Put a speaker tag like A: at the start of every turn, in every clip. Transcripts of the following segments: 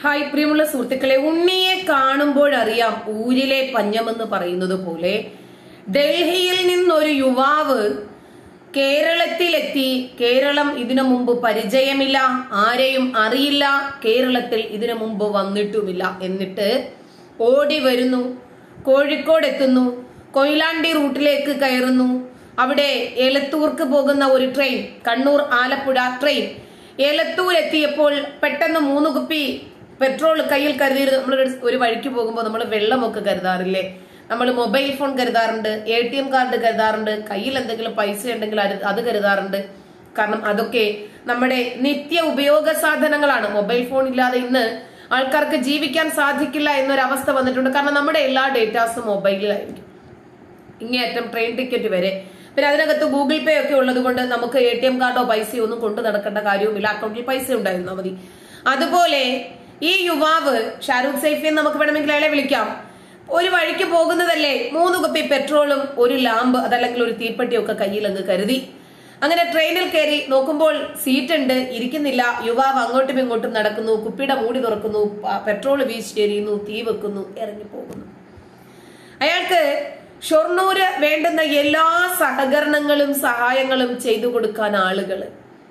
A: Hi പ്രിയമുള്ള സുഹൃത്തുക്കളെ ഉണ്ണിയെ കാണുമ്പോഴറിയാം ഊരിലെ പഞ്ഞമെന്ന് പറയുന്നത് പോലെ ഡൽഹിയിൽ നിന്നൊരു യുവാവ് കേരളത്തിലെത്തി കേരളം ഇതിനു മുമ്പ് പരിചയമില്ല ആരെയും അറിയില്ല കേരളത്തിൽ ഇതിനു മുമ്പ് വന്നിട്ടുമില്ല എന്നിട്ട് ഓടി വരുന്നു കോഴിക്കോട് എത്തുന്നു കൊയിലാണ്ടി റൂട്ടിലേക്ക് കയറുന്നു അവിടെ എലത്തൂർക്ക് പോകുന്ന ഒരു ട്രെയിൻ കണ്ണൂർ ആലപ്പുഴ ട്രെയിൻ എലത്തൂർ എത്തിയപ്പോൾ പെട്ടെന്ന് മൂന്ന് കുപ്പി പെട്രോൾ കയ്യിൽ കരുതിയിരുന്നു നമ്മൾ ഒരു വഴിക്ക് പോകുമ്പോൾ നമ്മൾ വെള്ളമൊക്കെ കരുതാറില്ലേ നമ്മൾ മൊബൈൽ ഫോൺ കരുതാറുണ്ട് എ ടി എം കാർഡ് കരുതാറുണ്ട് കയ്യിൽ എന്തെങ്കിലും പൈസ ഉണ്ടെങ്കിൽ അത് അത് കരുതാറുണ്ട് കാരണം അതൊക്കെ നമ്മുടെ നിത്യ ഉപയോഗ സാധനങ്ങളാണ് മൊബൈൽ ഫോൺ ഇല്ലാതെ ഇന്ന് ആൾക്കാർക്ക് ജീവിക്കാൻ സാധിക്കില്ല എന്നൊരു അവസ്ഥ വന്നിട്ടുണ്ട് കാരണം നമ്മുടെ എല്ലാ ഡേറ്റാസും മൊബൈലിലായിരിക്കും ഇങ്ങേയറ്റം ട്രെയിൻ ടിക്കറ്റ് വരെ പിന്നെ അതിനകത്ത് ഗൂഗിൾ പേ ഒക്കെ ഉള്ളത് കൊണ്ട് നമുക്ക് എ ടി എം കാർഡോ പൈസയോ ഒന്നും കൊണ്ടു നടക്കേണ്ട കാര്യവുമില്ല അക്കൗണ്ടിൽ പൈസ ഉണ്ടായിരുന്നാൽ മതി അതുപോലെ ഈ യുവാവ് ഷാരൂഖ് സൈഫി എന്ന് നമുക്ക് വേണമെങ്കിൽ അയാളെ വിളിക്കാം ഒരു വഴിക്ക് പോകുന്നതല്ലേ മൂന്ന് കുപ്പി പെട്രോളും ഒരു ലാമ്പ് അതല്ലെങ്കിൽ ഒരു തീപ്പെട്ടിയൊക്കെ കയ്യിൽ അങ്ങ് കരുതി അങ്ങനെ ട്രെയിനിൽ കയറി നോക്കുമ്പോൾ സീറ്റ് ഉണ്ട് ഇരിക്കുന്നില്ല യുവാവ് അങ്ങോട്ടും ഇങ്ങോട്ടും നടക്കുന്നു കുപ്പിയുടെ മൂടി തുറക്കുന്നു പെട്രോൾ വീശി എറിയുന്നു തീ വെക്കുന്നു ഇറങ്ങി പോകുന്നു അയാൾക്ക് ഷൊർണൂര് വേണ്ടുന്ന എല്ലാ സഹകരണങ്ങളും സഹായങ്ങളും ചെയ്തു കൊടുക്കാൻ ആളുകള്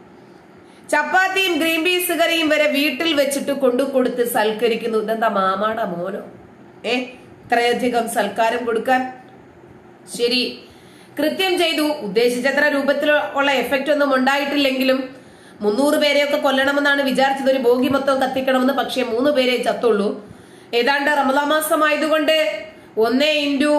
A: ചപ്പാത്തിയും ഗ്രീൻ പീസ് കറിയും വരെ വീട്ടിൽ വെച്ചിട്ട് കൊണ്ടു കൊടുത്ത് സൽക്കരിക്കുന്നു ഇതെന്താ മാമാടെ മോനോ ഏ ഇത്രയധികം സൽക്കാരം കൊടുക്കാൻ ശരി കൃത്യം ചെയ്തു ഉദ്ദേശിച്ചത്ര രൂപത്തിൽ ഉള്ള എഫക്റ്റ് ഒന്നും ഉണ്ടായിട്ടില്ലെങ്കിലും മുന്നൂറ് പേരെയൊക്കെ കൊല്ലണമെന്നാണ് വിചാരിച്ചത് ഒരു ബോഗി മൊത്തം കത്തിക്കണമെന്ന് പക്ഷേ മൂന്ന് പേരെ ചത്തുള്ളൂ ഏതാണ്ട് റമദാ മാസമായതുകൊണ്ട് ഒന്നേ ഇൻറ്റു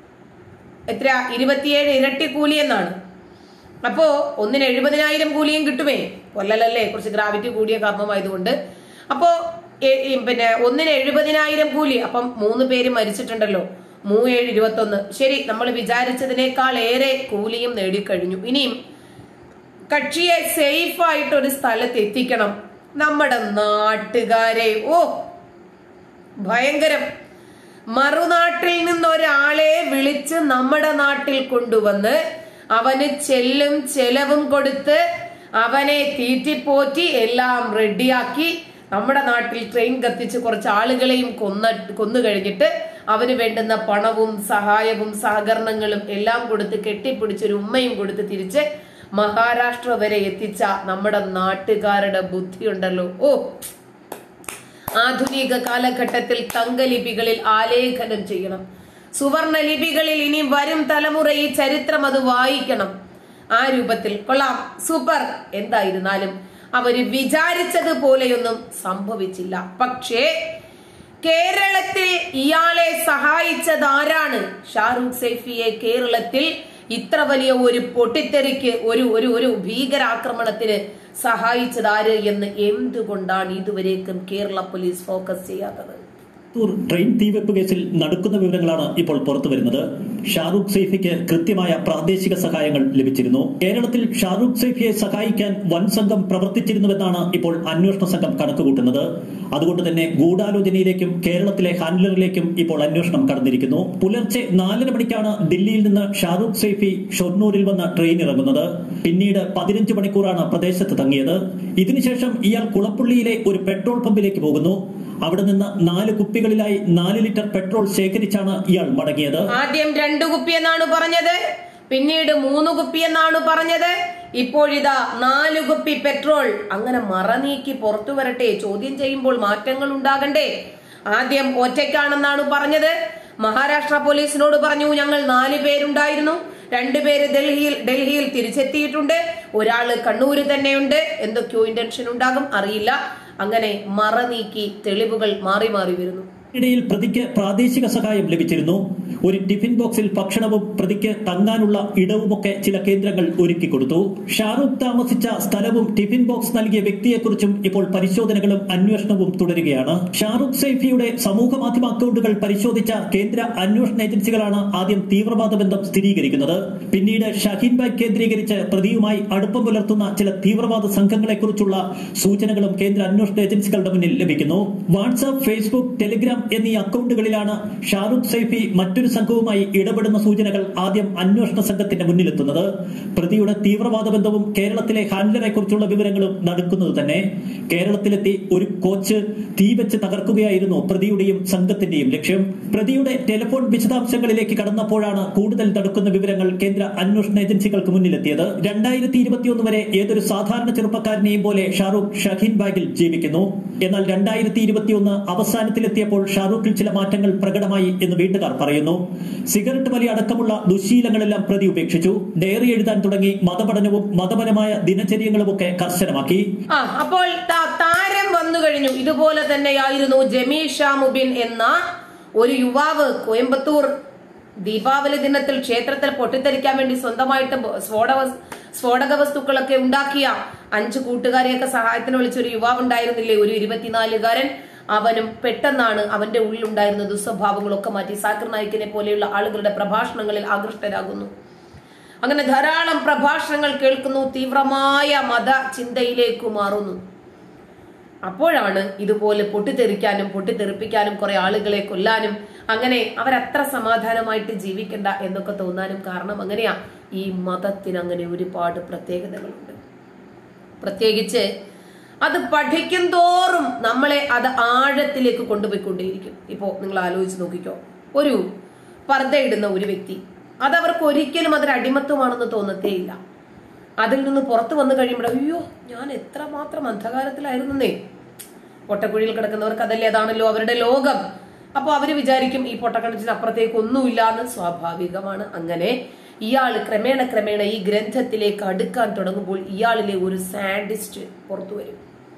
A: എത്ര ഇരുപത്തിയേഴ് ഇരട്ടി കൂലി എന്നാണ് അപ്പോ ഒന്നിന് എഴുപതിനായിരം കൂലിയും കിട്ടുമേ കൊല്ലലല്ലേ കുറച്ച് ഗ്രാവിറ്റി കൂടിയ കർമ്മമായതുകൊണ്ട് അപ്പോ എ- ഈ പിന്നെ ഒന്നിന് എഴുപതിനായിരം കൂലി അപ്പം മൂന്ന് പേര് മരിച്ചിട്ടുണ്ടല്ലോ മൂവേഴ് ഇരുപത്തൊന്ന് ശരി നമ്മൾ വിചാരിച്ചതിനേക്കാൾ ഏറെ കൂലിയും നേടിക്കഴിഞ്ഞു ഇനിയും കക്ഷിയെ സേഫ് ആയിട്ട് ഒരു സ്ഥലത്ത് എത്തിക്കണം നമ്മുടെ നാട്ടുകാരെ ഓ ഭയങ്കരം മറുനാട്ടിൽ നിന്ന് ഒരാളെ വിളിച്ച് നമ്മുടെ നാട്ടിൽ കൊണ്ടുവന്ന് അവന് ചെല്ലും ചെലവും കൊടുത്ത് അവനെ തീറ്റിപ്പോറ്റി എല്ലാം റെഡിയാക്കി നമ്മുടെ നാട്ടിൽ ട്രെയിൻ കത്തിച്ച് കുറച്ച് ആളുകളെയും കൊന്ന കൊന്നു കഴിഞ്ഞിട്ട് അവന് വേണ്ടുന്ന പണവും സഹായവും സഹകരണങ്ങളും എല്ലാം കൊടുത്ത് കെട്ടിപ്പിടിച്ചൊരു ഉമ്മയും കൊടുത്ത് തിരിച്ച് മഹാരാഷ്ട്ര വരെ എത്തിച്ച നമ്മുടെ നാട്ടുകാരുടെ ബുദ്ധിയുണ്ടല്ലോ ഓ ആധുനിക കാലഘട്ടത്തിൽ തങ്കലിപികളിൽ ആലേഖനം ചെയ്യണം സുവർണ ലിപികളിൽ ഇനി വരും തലമുറ ഈ ചരിത്രം അത് വായിക്കണം ആ രൂപത്തിൽ കൊള്ളാം സൂപ്പർ എന്തായിരുന്നാലും അവര് വിചാരിച്ചതുപോലെയൊന്നും സംഭവിച്ചില്ല പക്ഷേ കേരളത്തിൽ ഇയാളെ സഹായിച്ചത് ആരാണ് ഷാറൂഖ് സൈഫിയെ കേരളത്തിൽ ഇത്ര വലിയ ഒരു പൊട്ടിത്തെറിക്ക് ഒരു ഒരു ഒരു ഭീകരാക്രമണത്തിന് സഹായിച്ചത് ആര് എന്ന് എന്തുകൊണ്ടാണ് ഇതുവരേക്കും കേരള പോലീസ് ഫോക്കസ് ചെയ്യാത്തത്
B: തൂർ ട്രെയിൻ തീവെപ്പ് കേസിൽ നടക്കുന്ന വിവരങ്ങളാണ് ഇപ്പോൾ പുറത്തു വരുന്നത് ഷാറൂഖ് സൈഫിക്ക് കൃത്യമായ പ്രാദേശിക സഹായങ്ങൾ ലഭിച്ചിരുന്നു കേരളത്തിൽ ഷാറൂഖ് സൈഫിയെ സഹായിക്കാൻ വൻ സംഘം പ്രവർത്തിച്ചിരുന്നുവെന്നാണ് ഇപ്പോൾ അന്വേഷണ സംഘം കണക്കുകൂട്ടുന്നത് അതുകൊണ്ട് തന്നെ ഗൂഢാലോചനയിലേക്കും കേരളത്തിലെ ഹാൻഡലറിലേക്കും ഇപ്പോൾ അന്വേഷണം കടന്നിരിക്കുന്നു പുലർച്ചെ നാലര മണിക്കാണ് ദില്ലിയിൽ നിന്ന് ഷാറൂഖ് സൈഫി ഷൊർണൂരിൽ വന്ന ട്രെയിൻ ഇറങ്ങുന്നത് പിന്നീട് പതിനഞ്ച് മണിക്കൂറാണ് പ്രദേശത്ത് തങ്ങിയത് ഇതിനുശേഷം ഇയാൾ കുളപ്പുള്ളിയിലെ ഒരു പെട്രോൾ പമ്പിലേക്ക് പോകുന്നു അവിടെ നിന്ന് നാല് കുപ്പികളിലായി നാല് ലിറ്റർ പെട്രോൾ ശേഖരിച്ചാണ് ഇയാൾ മടങ്ങിയത്
A: ആദ്യം രണ്ടു കുപ്പി എന്നാണ് പറഞ്ഞത് പിന്നീട് മൂന്ന് കുപ്പി എന്നാണ് പറഞ്ഞത് ഇപ്പോഴിതാ നാല് കുപ്പി പെട്രോൾ അങ്ങനെ മറനീക്കി പുറത്തു വരട്ടെ ചോദ്യം ചെയ്യുമ്പോൾ മാറ്റങ്ങൾ ഉണ്ടാകണ്ടേ ആദ്യം ഒറ്റയ്ക്കാണെന്നാണ് പറഞ്ഞത് മഹാരാഷ്ട്ര പോലീസിനോട് പറഞ്ഞു ഞങ്ങൾ നാല് പേരുണ്ടായിരുന്നു രണ്ടുപേര് ഡൽഹിയിൽ ഡൽഹിയിൽ തിരിച്ചെത്തിയിട്ടുണ്ട് ഒരാള് കണ്ണൂര് തന്നെയുണ്ട് എന്തൊക്കെയോ ഇന്റൻഷൻ ഉണ്ടാകും അറിയില്ല അങ്ങനെ മറനീക്കി തെളിവുകൾ മാറി മാറി വരുന്നു
B: ഇടയിൽ പ്രതിക്ക് പ്രാദേശിക സഹായം ലഭിച്ചിരുന്നു ഒരു ടിഫിൻ ബോക്സിൽ ഭക്ഷണവും പ്രതിക്ക് തങ്ങാനുള്ള ഇടവുമൊക്കെ ചില കേന്ദ്രങ്ങൾ ഒരുക്കി കൊടുത്തു ഷാറൂഖ് താമസിച്ച സ്ഥലവും ടിഫിൻ ബോക്സ് നൽകിയ വ്യക്തിയെക്കുറിച്ചും ഇപ്പോൾ പരിശോധനകളും അന്വേഷണവും തുടരുകയാണ് ഷാറൂഖ് സൈഫിയുടെ സമൂഹ മാധ്യമ അക്കൗണ്ടുകൾ പരിശോധിച്ച കേന്ദ്ര അന്വേഷണ ഏജൻസികളാണ് ആദ്യം തീവ്രവാദ ബന്ധം സ്ഥിരീകരിക്കുന്നത് പിന്നീട് ഷഹീൻ ബാഗ് കേന്ദ്രീകരിച്ച് പ്രതിയുമായി അടുപ്പം പുലർത്തുന്ന ചില തീവ്രവാദ സംഘങ്ങളെക്കുറിച്ചുള്ള സൂചനകളും കേന്ദ്ര അന്വേഷണ ഏജൻസികളുടെ മുന്നിൽ ലഭിക്കുന്നു വാട്സാപ്പ് ഫേസ്ബുക്ക് ടെലിഗ്രാം എന്നീ അക്കൗണ്ടുകളിലാണ് ഷാറുഖ് സൈഫി മറ്റൊരു സംഘവുമായി ഇടപെടുന്ന സൂചനകൾ ആദ്യം അന്വേഷണ സംഘത്തിന്റെ മുന്നിലെത്തുന്നത് പ്രതിയുടെ തീവ്രവാദ ബന്ധവും കേരളത്തിലെ ഹാൻഡലറെ കുറിച്ചുള്ള വിവരങ്ങളും നടക്കുന്നത് തന്നെ കേരളത്തിലെത്തി ഒരു കോച്ച് തീവെച്ച് തകർക്കുകയായിരുന്നു പ്രതിയുടെയും സംഘത്തിന്റെയും ലക്ഷ്യം പ്രതിയുടെ ടെലിഫോൺ വിശദാംശങ്ങളിലേക്ക് കടന്നപ്പോഴാണ് കൂടുതൽ തടുക്കുന്ന വിവരങ്ങൾ കേന്ദ്ര അന്വേഷണ ഏജൻസികൾക്ക് മുന്നിലെത്തിയത് രണ്ടായിരത്തി ഇരുപത്തിയൊന്ന് വരെ ഏതൊരു സാധാരണ ചെറുപ്പക്കാരനെയും പോലെ ഷാറൂഖ് ഷഹീൻ ബാഗിൽ ജീവിക്കുന്നു എന്നാൽ രണ്ടായിരത്തി ഇരുപത്തിയൊന്ന് അവസാനത്തിലെത്തിയപ്പോൾ ഷാറൂഖിൽ ചില മാറ്റങ്ങൾ പ്രകടമായി എന്ന് വീട്ടുകാർ പറയുന്നു സിഗരറ്റ് വലി അടക്കമുള്ള ദുശീലങ്ങളെല്ലാം പ്രതി ഉപേക്ഷിച്ചു ഡയറി എഴുതാൻ തുടങ്ങി മതപഠനവും മതപരമായ ദിനചര്യങ്ങളുമൊക്കെ കർശനമാക്കി
A: ആ അപ്പോൾ താ- താരം വന്നു കഴിഞ്ഞു ഇതുപോലെ തന്നെയായിരുന്നു ജമീഷ മുബിൻ എന്ന ഒരു യുവാവ് കോയമ്പത്തൂർ ദീപാവലി ദിനത്തിൽ ക്ഷേത്രത്തിൽ പൊട്ടിത്തെറിക്കാൻ വേണ്ടി സ്വന്തമായിട്ട് ബ- സ്ഫോടക സ്ഫോടക വസ്തുക്കളൊക്കെ ഉണ്ടാക്കിയ അഞ്ചു കൂട്ടുകാരെയൊക്കെ സഹായത്തിന് വിളിച്ച ഒരു യുവാവ് ഉണ്ടായിരുന്നില്ലേ ഒരു ഇരുപത്തിനാലുകാരൻ അവനും പെട്ടെന്നാണ് അവന്റെ ഉള്ളിലുണ്ടായിരുന്ന ദുസ്വഭാവങ്ങളൊക്കെ മാറ്റി സാക്കിർ നായിക്കിനെ പോലെയുള്ള ആളുകളുടെ പ്രഭാഷണങ്ങളിൽ ആകൃഷ്ടരാകുന്നു അങ്ങനെ ധാരാളം പ്രഭാഷണങ്ങൾ കേൾക്കുന്നു തീവ്രമായ മത ചിന്തയിലേക്ക് മാറുന്നു അപ്പോഴാണ് ഇതുപോലെ പൊട്ടിത്തെറിക്കാനും പൊട്ടിത്തെറിപ്പിക്കാനും കുറെ ആളുകളെ കൊല്ലാനും അങ്ങനെ അവരത്ര സമാധാനമായിട്ട് ജീവിക്കണ്ട എന്നൊക്കെ തോന്നാനും കാരണം അങ്ങനെയാ ഈ മതത്തിന് അങ്ങനെ ഒരുപാട് പ്രത്യേകതകളുണ്ട് പ്രത്യേകിച്ച് അത് പഠിക്കും തോറും നമ്മളെ അത് ആഴത്തിലേക്ക് കൊണ്ടുപോയിക്കൊണ്ടേയിരിക്കും ഇപ്പോ നിങ്ങൾ ആലോചിച്ച് നോക്കിക്കോ ഒരു പർദ്ദയിടുന്ന ഒരു വ്യക്തി അത് അവർക്ക് ഒരിക്കലും അതൊരു അടിമത്വമാണെന്ന് തോന്നത്തേയില്ല അതിൽ നിന്ന് പുറത്തു വന്നു കഴിയുമ്പോൾ അയ്യോ ഞാൻ എത്രമാത്രം അന്ധകാരത്തിലായിരുന്നേ പൊട്ടക്കുഴിയിൽ കിടക്കുന്നവർക്ക് അതല്ലേ അതാണല്ലോ അവരുടെ ലോകം അപ്പൊ അവര് വിചാരിക്കും ഈ പൊട്ടക്കണച്ചിന് അപ്പുറത്തേക്ക് ഒന്നുമില്ല എന്ന് സ്വാഭാവികമാണ് അങ്ങനെ ഇയാൾ ക്രമേണ ക്രമേണ ഈ ഗ്രന്ഥത്തിലേക്ക് അടുക്കാൻ തുടങ്ങുമ്പോൾ ഇയാളിലെ ഒരു സാഡിസ്റ്റ് പുറത്തു വരും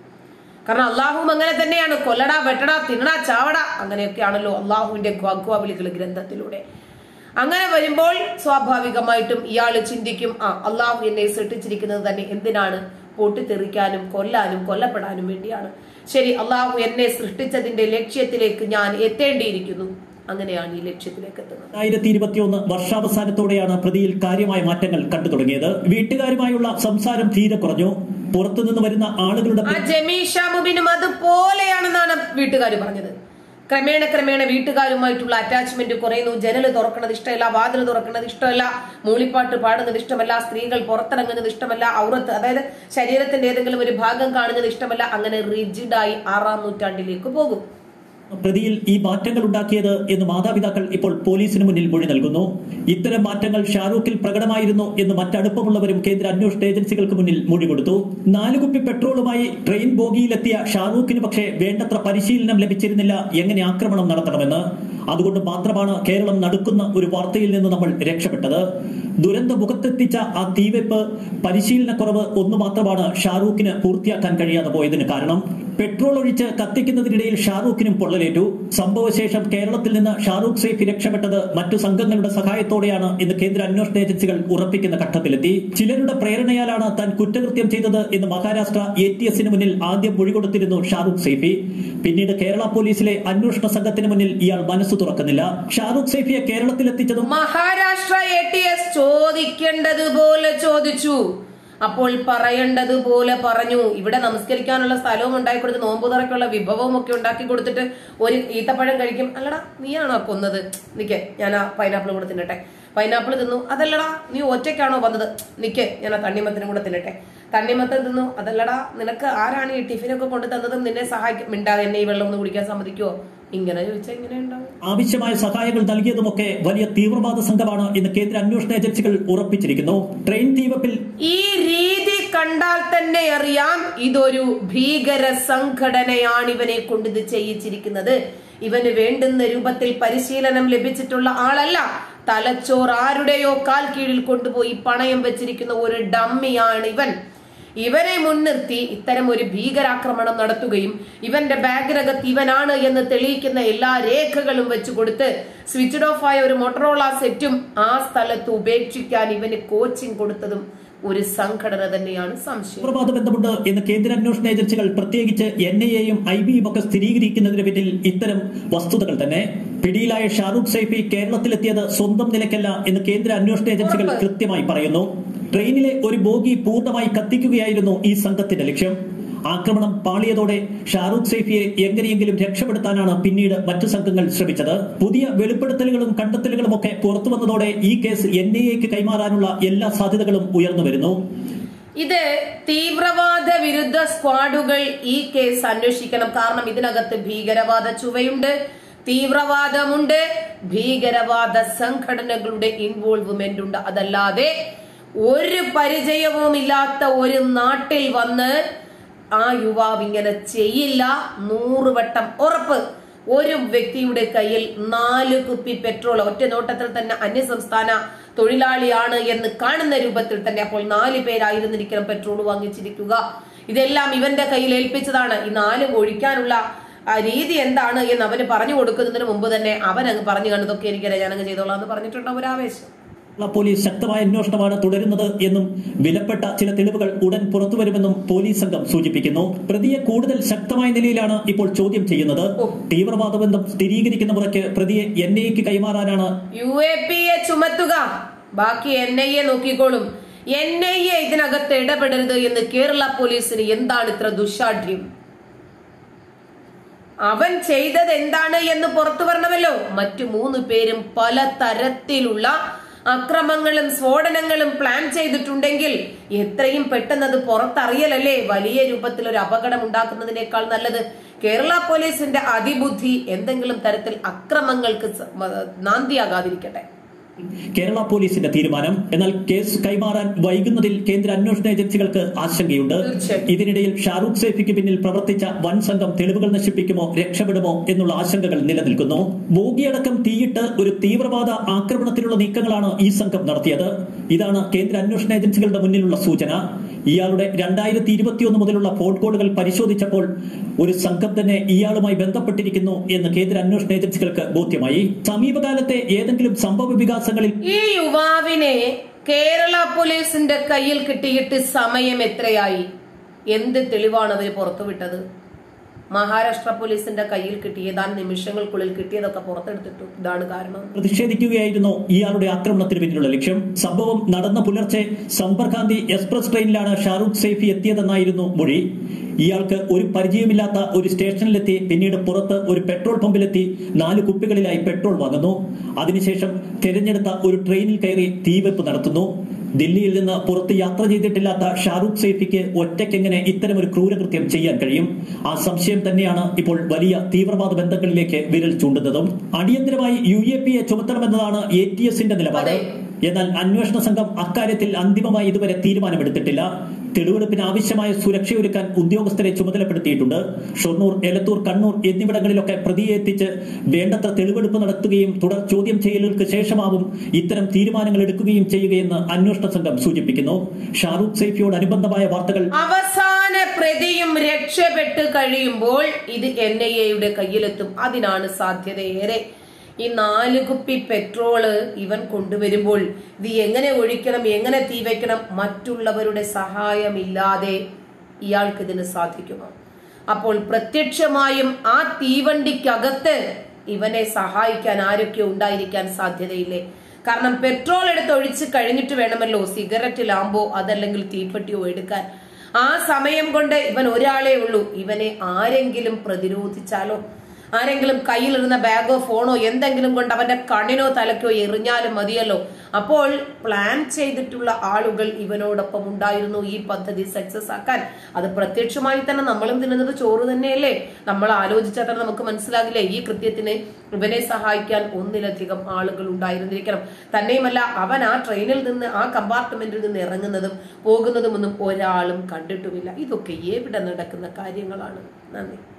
A: കാരണം അള്ളാഹുവും അങ്ങനെ തന്നെയാണ് കൊല്ലടാ വെട്ടടാ തിന്നടാ ചാവടാ അങ്ങനെയൊക്കെയാണല്ലോ അള്ളാഹുവിന്റെ ഗ്വാഗ്വാവിളികൾ ഗ്രന്ഥത്തിലൂടെ അങ്ങനെ വരുമ്പോൾ സ്വാഭാവികമായിട്ടും ഇയാൾ ചിന്തിക്കും ആ അള്ളാഹു എന്നെ സൃഷ്ടിച്ചിരിക്കുന്നത് തന്നെ എന്തിനാണ് പൊട്ടിത്തെറിക്കാനും കൊല്ലാനും കൊല്ലപ്പെടാനും വേണ്ടിയാണ് ശരി അള്ളാഹു എന്നെ സൃഷ്ടിച്ചതിന്റെ ലക്ഷ്യത്തിലേക്ക് ഞാൻ എത്തേണ്ടിയിരിക്കുന്നു അങ്ങനെയാണ് ഈ ലക്ഷ്യത്തിലേക്ക് എത്തുന്നത്
B: രണ്ടായിരത്തി ഇരുപത്തിയൊന്ന് വർഷാവസാനത്തോടെയാണ് പ്രതിയിൽ കാര്യമായ മാറ്റങ്ങൾ കണ്ടു തുടങ്ങിയത് വീട്ടുകാരുമായുള്ള സംസാരം തീരെ കുറഞ്ഞു പുറത്തുനിന്ന് വരുന്ന ആളുകളുടെ
A: ആ ജമീഷ മുബിനും അതുപോലെയാണെന്നാണ് വീട്ടുകാർ പറഞ്ഞത് ക്രമേണ ക്രമേണ വീട്ടുകാരുമായിട്ടുള്ള അറ്റാച്ച്മെന്റ് കുറയുന്നു ജനൽ തുറക്കുന്നത് ഇഷ്ടമല്ല വാതിൽ തുറക്കുന്നത് ഇഷ്ടമല്ല മൂളിപ്പാട്ട് പാടുന്നത് ഇഷ്ടമല്ല സ്ത്രീകൾ പുറത്തിറങ്ങുന്നത് ഇഷ്ടമല്ല ഔറത്ത് അതായത് ശരീരത്തിന്റെ ഏതെങ്കിലും ഒരു ഭാഗം കാണുന്നത് ഇഷ്ടമല്ല അങ്ങനെ റിജിഡായി ആറാം നൂറ്റാണ്ടിലേക്ക് പോകും
B: പ്രതിയിൽ ഈ മാറ്റങ്ങൾ ഉണ്ടാക്കിയത് എന്ന് മാതാപിതാക്കൾ ഇപ്പോൾ പോലീസിന് മുന്നിൽ മൊഴി നൽകുന്നു ഇത്തരം മാറ്റങ്ങൾ ഷാറൂഖിൽ പ്രകടമായിരുന്നു എന്ന് മറ്റടുപ്പമുള്ളവരും കേന്ദ്ര അന്വേഷണ ഏജൻസികൾക്ക് മുന്നിൽ മൊഴി കൊടുത്തു നാല് കുപ്പി പെട്രോളുമായി ട്രെയിൻ ബോഗിയിലെത്തിയ ഷാറൂഖിന് പക്ഷേ വേണ്ടത്ര പരിശീലനം ലഭിച്ചിരുന്നില്ല എങ്ങനെ ആക്രമണം നടത്തണമെന്ന് അതുകൊണ്ട് മാത്രമാണ് കേരളം നടക്കുന്ന ഒരു വാർത്തയിൽ നിന്ന് നമ്മൾ രക്ഷപ്പെട്ടത് ദുരന്ത മുഖത്തെത്തിച്ച ആ തീവെപ്പ് പരിശീലനക്കുറവ് ഒന്നു മാത്രമാണ് ഷാറൂഖിന് പൂർത്തിയാക്കാൻ കഴിയാതെ പോയതിന് കാരണം പെട്രോൾ ഒഴിച്ച് കത്തിക്കുന്നതിനിടയിൽ ഷാറൂഖിനും പൊള്ളലേറ്റു സംഭവശേഷം കേരളത്തിൽ നിന്ന് ഷാറൂഖ് സൈഫി രക്ഷപ്പെട്ടത് മറ്റു സംഘങ്ങളുടെ സഹായത്തോടെയാണ് എന്ന് കേന്ദ്ര അന്വേഷണ ഏജൻസികൾ ഉറപ്പിക്കുന്ന ഘട്ടത്തിലെത്തി ചിലരുടെ പ്രേരണയാലാണ് താൻ കുറ്റകൃത്യം ചെയ്തത് എന്ന് മഹാരാഷ്ട്ര എ ടി എസിന് മുന്നിൽ ആദ്യം മൊഴി കൊടുത്തിരുന്നു ഷാറൂഖ് സൈഫി പിന്നീട് കേരള പോലീസിലെ അന്വേഷണ സംഘത്തിന് മുന്നിൽ ഇയാൾ മനസ്സ് തുറക്കുന്നില്ല ഷാറൂഖ് സൈഫിയെ കേരളത്തിലെത്തിച്ചതും
A: മഹാരാഷ്ട്ര എ ടി എസ് ചോദിക്കേണ്ടതുപോലെ ചോദിച്ചു അപ്പോൾ പറയേണ്ടതുപോലെ പറഞ്ഞു ഇവിടെ നമസ്കരിക്കാനുള്ള സ്ഥലവും ഉണ്ടാക്കി കൊടുത്ത് നോമ്പ് തുറക്കുള്ള വിഭവവും ഒക്കെ ഉണ്ടാക്കി കൊടുത്തിട്ട് ഒരു ഈത്തപ്പഴം കഴിക്കും അല്ലടാ നീയാണോ കൊന്നത് നിക്കേ ഞാൻ ആ പൈനാപ്പിൾ കൂടെ തിന്നട്ടെ പൈനാപ്പിൾ തിന്നു അതല്ലടാ നീ ഒറ്റയ്ക്കാണോ വന്നത് നിക്കേ ഞാൻ ആ തണ്ണിമത്തിനും കൂടെ തിന്നട്ടെ തണ്ണിമത്തൻ തിന്നു അതല്ലടാ നിനക്ക് ആരാണ് ഈ ടിഫിനൊക്കെ കൊണ്ടു തന്നതും നിന്നെ സഹായിക്കും മിണ്ടാതെ എന്നെ ഈ വെള്ളം ഒന്ന് കുടിക്കാൻ സമ്മതിക്കുവോ ഇങ്ങനെ ചോദിച്ചാൽ എങ്ങനെ ഉണ്ടാവും
B: ആവശ്യമായ സഹായങ്ങൾ നൽകിയതുമൊക്കെ വലിയ തീവ്രവാദ സംഘമാണ് എന്ന് കേന്ദ്ര അന്വേഷണ ഏജൻസികൾ ഉറപ്പിച്ചിരിക്കുന്നു ട്രെയിൻ തീവപ്പിൽ
A: ഈ രീതി കണ്ടാൽ തന്നെ അറിയാം ഇതൊരു ഭീകര സംഘടനയാണ് ഇവനെ കൊണ്ട് ഇത് ചെയ്യിച്ചിരിക്കുന്നത് ഇവന് വേണ്ടുന്ന രൂപത്തിൽ പരിശീലനം ലഭിച്ചിട്ടുള്ള ആളല്ല തലച്ചോർ ആരുടെയോ കാൽ കീഴിൽ കൊണ്ടുപോയി പണയം വെച്ചിരിക്കുന്ന ഒരു ഡമ്മിയാണ് ഇവൻ ഇവരെ മുൻനിർത്തി ഇത്തരം ഒരു ഭീകരാക്രമണം നടത്തുകയും ഇവന്റെ ബാഗിനകത്ത് ഇവനാണ് എന്ന് തെളിയിക്കുന്ന എല്ലാ രേഖകളും വെച്ചു കൊടുത്ത് സ്വിച്ച്ഡ് ഓഫ് ആയ ഒരു മൊട്ടറോള സെറ്റും ആ സ്ഥലത്ത് ഉപേക്ഷിക്കാൻ ഇവന് കോച്ചിങ് കൊടുത്തതും ഒരു സംഘടന തന്നെയാണ് സംശയം
B: തീവ്രവാദ ബന്ധമുണ്ട് എന്ന് കേന്ദ്ര അന്വേഷണ ഏജൻസികൾ പ്രത്യേകിച്ച് എൻ ഐ എയും ഐ ബിയും ഒക്കെ സ്ഥിരീകരിക്കുന്നതിന് പിന്നിൽ ഇത്തരം വസ്തുതകൾ തന്നെ പിടിയിലായ ഷാറൂഖ് സൈഫി കേരളത്തിലെത്തിയത് സ്വന്തം നിലയ്ക്കല്ല എന്ന് കേന്ദ്ര അന്വേഷണ ഏജൻസികൾ കൃത്യമായി പറയുന്നു ട്രെയിനിലെ ഒരു ബോഗി പൂർണ്ണമായി കത്തിക്കുകയായിരുന്നു ഈ സംഘത്തിന്റെ ലക്ഷ്യം ആക്രമണം പാളിയതോടെ ഷാറൂഖ് സൈഫിയെ എങ്ങനെയെങ്കിലും രക്ഷപ്പെടുത്താനാണ് പിന്നീട് മറ്റു സംഘങ്ങൾ ശ്രമിച്ചത് പുതിയ വെളിപ്പെടുത്തലുകളും കണ്ടെത്തലുകളും ഒക്കെ പുറത്തു വന്നതോടെ ഈ കേസ് എൻ ഐ എക്ക് കൈമാറാനുള്ള എല്ലാ സാധ്യതകളും ഉയർന്നു വരുന്നു
A: ഇത് തീവ്രവാദ വിരുദ്ധ സ്ക്വാഡുകൾ ഈ കേസ് അന്വേഷിക്കണം കാരണം ഇതിനകത്ത് ഭീകരവാദ ചുവയുണ്ട് തീവ്രവാദമുണ്ട് ഭീകരവാദ സംഘടനകളുടെ ഇൻവോൾവ്മെന്റ് ഉണ്ട് അതല്ലാതെ ഒരു പരിചയവും ഇല്ലാത്ത ഒരു നാട്ടിൽ വന്ന് ആ യുവാവ് ഇങ്ങനെ ചെയ്യില്ല നൂറ് വട്ടം ഉറപ്പ് ഒരു വ്യക്തിയുടെ കയ്യിൽ നാല് കുപ്പി പെട്രോൾ ഒറ്റ നോട്ടത്തിൽ തന്നെ അന്യസംസ്ഥാന തൊഴിലാളിയാണ് എന്ന് കാണുന്ന രൂപത്തിൽ തന്നെ അപ്പോൾ നാല് പേരായിരുന്നിരിക്കണം പെട്രോൾ വാങ്ങിച്ചിരിക്കുക ഇതെല്ലാം ഇവന്റെ കയ്യിൽ ഏൽപ്പിച്ചതാണ് ഈ നാലും ഒഴിക്കാനുള്ള ആ രീതി എന്താണ് എന്ന് അവന് പറഞ്ഞു കൊടുക്കുന്നതിന് മുമ്പ് തന്നെ അവൻ അങ്ങ് പറഞ്ഞു കണ്ടതൊക്കെ എനിക്കറിയാം ഞാനങ്ങ് ചെയ്തോളാം എന്ന് പറഞ്ഞിട്ടുണ്ട് ഒരു ആവേശം
B: കേരള പോലീസ് ശക്തമായ അന്വേഷണമാണ് തുടരുന്നത് എന്നും വിലപ്പെട്ട ചില തെളിവുകൾ ഉടൻ പുറത്തുവരുമെന്നും പോലീസ് സംഘം സൂചിപ്പിക്കുന്നു പ്രതിയെ കൂടുതൽ ശക്തമായ നിലയിലാണ് ഇപ്പോൾ ചോദ്യം ചെയ്യുന്നത് തീവ്രവാദ ബന്ധം സ്ഥിരീകരിക്കുന്ന മുറയ്ക്ക് പ്രതിയെ എൻ ഐക്ക് കൈമാറാനാണ്
A: യു എ പി എ ചുമത്തുക ബാക്കി എൻ ഐ എ നോക്കിക്കോളും എൻ ഐ എ ഇതിനകത്ത് ഇടപെടരുത് എന്ന് കേരള പോലീസിന് എന്താണ് ഇത്ര ദുശാഠ്യം അവൻ ചെയ്തത് എന്താണ് എന്ന് പുറത്തു വരണമല്ലോ മറ്റു മൂന്ന് പേരും പല തരത്തിലുള്ള അക്രമങ്ങളും സ്ഫോടനങ്ങളും പ്ലാൻ ചെയ്തിട്ടുണ്ടെങ്കിൽ എത്രയും പെട്ടെന്ന് അത് പുറത്തറിയലല്ലേ വലിയ രൂപത്തിൽ ഒരു അപകടം ഉണ്ടാക്കുന്നതിനേക്കാൾ നല്ലത് കേരള പോലീസിന്റെ അതിബുദ്ധി എന്തെങ്കിലും തരത്തിൽ അക്രമങ്ങൾക്ക് സ- മ- നാന്തിയാകാതിരിക്കട്ടെ
B: കേരള പോലീസിന്റെ തീരുമാനം എന്നാൽ കേസ് കൈമാറാൻ വൈകുന്നതിൽ കേന്ദ്ര അന്വേഷണ ഏജൻസികൾക്ക് ആശങ്കയുണ്ട്
A: തീർച്ചയായും.
B: ഇതിനിടയിൽ ഷാറൂഖ് സൈഫിക്ക് പിന്നിൽ പ്രവർത്തിച്ച വൻ സംഘം തെളിവുകൾ നശിപ്പിക്കുമോ രക്ഷപ്പെടുമോ എന്നുള്ള ആശങ്കകൾ നിലനിൽക്കുന്നു ബോഗിയടക്കം തീയിട്ട് ഒരു തീവ്രവാദ ആക്രമണത്തിനുള്ള നീക്കങ്ങളാണ് ഈ സംഘം നടത്തിയത് ഇതാണ് കേന്ദ്ര അന്വേഷണ ഏജൻസികളുടെ മുന്നിലുള്ള സൂചന ഇയാളുടെ രണ്ടായിരത്തി ഇരുപത്തിയൊന്ന് മുതലുള്ള ഫോൺ കോളുകൾ പരിശോധിച്ചപ്പോൾ ഒരു സംഘം തന്നെ ഇയാളുമായി ബന്ധപ്പെട്ടിരിക്കുന്നു എന്ന് കേന്ദ്ര അന്വേഷണ ഏജൻസികൾക്ക് ബോധ്യമായി സമീപകാലത്തെ ഏതെങ്കിലും സംഭവ വികാസങ്ങളിൽ
A: ഈ യുവാവിനെ കേരള പോലീസിന്റെ കയ്യിൽ കിട്ടിയിട്ട് സമയം എത്രയായി എന്ത് തെളിവാണ് അവർ പുറത്തുവിട്ടത് മഹാരാഷ്ട്ര പോലീസിന്റെ കയ്യിൽ കിട്ടിയ ഏതാനും നിമിഷങ്ങൾക്കുള്ളിൽ കിട്ടിയതൊക്കെ പുറത്തെടുത്തിട്ടു ഇതാണ് കാരണം
B: പ്രതിഷേധിക്കുകയായിരുന്നു ഇയാളുടെ ആക്രമണത്തിന് പിന്നിലുള്ള ലക്ഷ്യം സംഭവം നടന്ന പുലർച്ചെ സമ്പർക്കാന്തി എക്സ്പ്രസ് ട്രെയിനിലാണ് ഷാറൂഖ് സൈഫി എത്തിയതെന്നായിരുന്നു മൊഴി ഇയാൾക്ക് ഒരു പരിചയമില്ലാത്ത ഒരു സ്റ്റേഷനിലെത്തി പിന്നീട് പുറത്ത് ഒരു പെട്രോൾ പമ്പിലെത്തി നാല് കുപ്പികളിലായി പെട്രോൾ വാങ്ങുന്നു അതിനുശേഷം തിരഞ്ഞെടുത്ത ഒരു ട്രെയിനിൽ കയറി തീവെപ്പ് നടത്തുന്നു ദില്ലിയിൽ നിന്ന് പുറത്ത് യാത്ര ചെയ്തിട്ടില്ലാത്ത ഷാറൂഖ് സൈഫിക്ക് ഒറ്റയ്ക്കെങ്ങനെ ഇത്തരം ഒരു ക്രൂരകൃത്യം ചെയ്യാൻ കഴിയും ആ സംശയം തന്നെയാണ് ഇപ്പോൾ വലിയ തീവ്രവാദ ബന്ധങ്ങളിലേക്ക് വിരൽ ചൂണ്ടുന്നതും അടിയന്തരമായി യു എ പി എ ചുമത്തണമെന്നതാണ് എ ടി എസിന്റെ നിലപാട്
A: അതെ.
B: എന്നാൽ അന്വേഷണ സംഘം അക്കാര്യത്തിൽ അന്തിമമായി ഇതുവരെ തീരുമാനമെടുത്തിട്ടില്ല തെളിവെടുപ്പിന് ആവശ്യമായ സുരക്ഷയൊരുക്കാൻ ഉദ്യോഗസ്ഥരെ ചുമതലപ്പെടുത്തിയിട്ടുണ്ട് ഷൊർണൂർ എലത്തൂർ കണ്ണൂർ എന്നിവിടങ്ങളിലൊക്കെ പ്രതിയെ എത്തിച്ച് വേണ്ടത്ര തെളിവെടുപ്പ് നടത്തുകയും തുടർ ചോദ്യം ചെയ്യലുകൾക്ക് ശേഷമാവും ഇത്തരം തീരുമാനങ്ങൾ എടുക്കുകയും ചെയ്യുകയെന്ന് അന്വേഷണ സംഘം സൂചിപ്പിക്കുന്നു ഷാറൂഖ് സൈഫിയോടനുബന്ധമായ വാർത്തകൾ
A: അവസാന പ്രതിയും രക്ഷപ്പെട്ട് കഴിയുമ്പോൾ ഇത് എൻ ഐ എയുടെ കയ്യിലെത്തും അതിനാണ് സാധ്യതയേറെ ഈ നാല് കുപ്പി പെട്രോള് ഇവൻ കൊണ്ടുവരുമ്പോൾ ഇത് എങ്ങനെ ഒഴിക്കണം എങ്ങനെ തീ വെക്കണം മറ്റുള്ളവരുടെ സഹായമില്ലാതെ ഇയാൾക്ക് ഇതിന് സാധിക്കുമോ അപ്പോൾ പ്രത്യക്ഷമായും ആ തീവണ്ടിക്കകത്ത് ഇവനെ സഹായിക്കാൻ ആരൊക്കെ ഉണ്ടായിരിക്കാൻ സാധ്യതയില്ലേ കാരണം പെട്രോൾ എടുത്ത് ഒഴിച്ച് കഴിഞ്ഞിട്ട് വേണമല്ലോ സിഗരറ്റ് ലാമ്പോ അതല്ലെങ്കിൽ തീപ്പെട്ടിയോ എടുക്കാൻ ആ സമയം കൊണ്ട് ഇവൻ ഒരാളേ ഉള്ളൂ ഇവനെ ആരെങ്കിലും പ്രതിരോധിച്ചാലോ ആരെങ്കിലും കയ്യിലിരുന്ന ബാഗോ ഫോണോ എന്തെങ്കിലും കൊണ്ട് അവന്റെ കണ്ണിനോ തലക്കോ എറിഞ്ഞാലും മതിയല്ലോ അപ്പോൾ പ്ലാൻ ചെയ്തിട്ടുള്ള ആളുകൾ ഇവനോടൊപ്പം ഉണ്ടായിരുന്നു ഈ പദ്ധതി സക്സസ് ആക്കാൻ അത് പ്രത്യക്ഷമായി തന്നെ നമ്മളും തിന്നുന്നത് ചോറ് തന്നെയല്ലേ നമ്മൾ ആലോചിച്ചാൽ തന്നെ നമുക്ക് മനസ്സിലാകില്ലേ ഈ കൃത്യത്തിന് ഇവനെ സഹായിക്കാൻ ഒന്നിലധികം ആളുകൾ ഉണ്ടായിരുന്നിരിക്കണം തന്നെയുമല്ല അവൻ ആ ട്രെയിനിൽ നിന്ന് ആ കമ്പാർട്ട്മെന്റിൽ നിന്ന് ഇറങ്ങുന്നതും പോകുന്നതും ഒന്നും ഒരാളും കണ്ടിട്ടുമില്ല ഇതൊക്കെ എവിടെ നടക്കുന്ന കാര്യങ്ങളാണ് നന്ദി